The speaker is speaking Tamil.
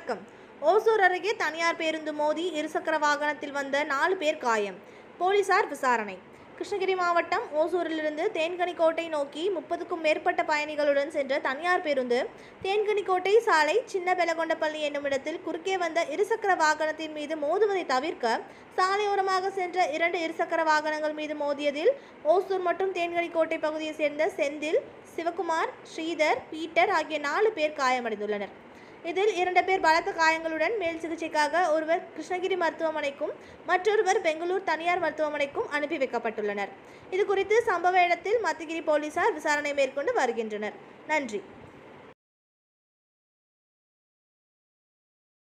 வணக்கம் ஓசூர் அருகே தனியார் பேருந்து மோதி இருசக்கர வாகனத்தில் வந்த நாலு பேர் காயம் போலீசார் விசாரணை கிருஷ்ணகிரி மாவட்டம் ஓசூரிலிருந்து தேன்கனிக்கோட்டை நோக்கி முப்பதுக்கும் மேற்பட்ட பயணிகளுடன் சென்ற தனியார் பேருந்து தேன்கனிக்கோட்டை சாலை சின்ன பெலகொண்டப்பள்ளி என்னும் இடத்தில் குறுக்கே வந்த இருசக்கர வாகனத்தின் மீது மோதுவதை தவிர்க்க சாலையோரமாக சென்ற இரண்டு இருசக்கர வாகனங்கள் மீது மோதியதில் ஓசூர் மற்றும் தேன்கனிக்கோட்டை பகுதியைச் சேர்ந்த செந்தில் சிவகுமார் ஸ்ரீதர் பீட்டர் ஆகிய நாலு பேர் காயமடைந்துள்ளனர் இதில் இரண்டு பேர் பலத்த காயங்களுடன் மேல் சிகிச்சைக்காக ஒருவர் கிருஷ்ணகிரி மருத்துவமனைக்கும் மற்றொருவர் பெங்களூர் தனியார் மருத்துவமனைக்கும் அனுப்பி வைக்கப்பட்டுள்ளனர் இது குறித்து சம்பவ இடத்தில் மத்திகிரி போலீசார் விசாரணை மேற்கொண்டு வருகின்றனர் நன்றி